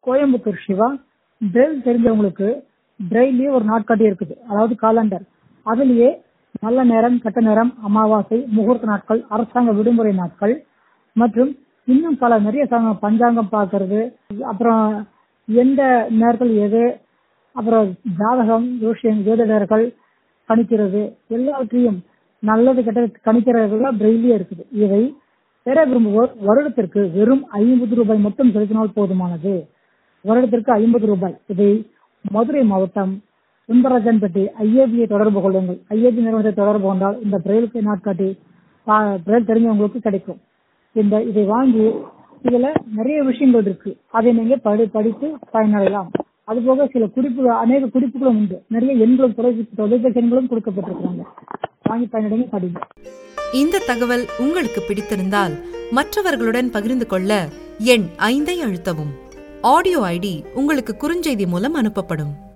Coimbatore Siva Braille தெரிஞ்சவங்களுக்கு பிரெயிலே ஒரு நாட்காட்டி இருக்குது அதாவது காலண்டர் அதுலயே நல்ல நேரம் கெட்ட நேரம் அமாவாசை முகூர்த்த நாட்கள் அரசாங்க விடுமுறை நாட்கள் மற்றும் இன்னும் பல நிறைய ச- பஞ்சாங்கம் பார்க்கறது அப்புறம் எந்த நேரத்தில் எது அப்புறம் ஜாதகம் ஜோசியம் ஜோதிடர்கள் கணிக்கிறது எல்லாவற்றையும் நல்லது கெட்டது கணிக்கிறதுலாம் பிரெயிலே இருக்குது இதை பெற விரும்புவோர் வருடத்திற்கு வெறும் ஐம்பது ரூபாய் மட்டும் செலுத்தினால் போதுமானது வருடத்திற்கு ஐம்பது ரூபாய் இதை மதுரை மாவட்டம் சுந்தரராஜன்பட்டி ஐஏபியை தொடர்பு கொள்ளுங்கள் ஐஏபி நிறுவனத்தை தொடர்பு கொண்டால் இந்த பிரெயிலுக்கு நாட்காட்டி பா- பிரெயில் தெரிஞ்சவங்களுக்கு கிடைக்கும் இந்த இதை வாங்கி இதுல நிறைய விஷயங்கள் இருக்கு அதை நீங்க படி படித்து பயனடையலாம் அதுபோக சில குறிப்பு அநேக குறிப்புகளும் உண்டு நிறைய எண்களும் தொலைபேசி தொலைபேசி எண்களும் கொடுக்கப்பட்டிருக்கிறாங்க வாங்கி பயனடைங்க படிங்க இந்த தகவல் உங்களுக்கு பிடித்திருந்தால் மற்றவர்களுடன் பகிர்ந்து கொள்ள எண் ஐந்தை அழுத்தவும் ஆடியோ ஐடி உங்களுக்கு குறுஞ்செய்தி மூலம் அனுப்பப்படும்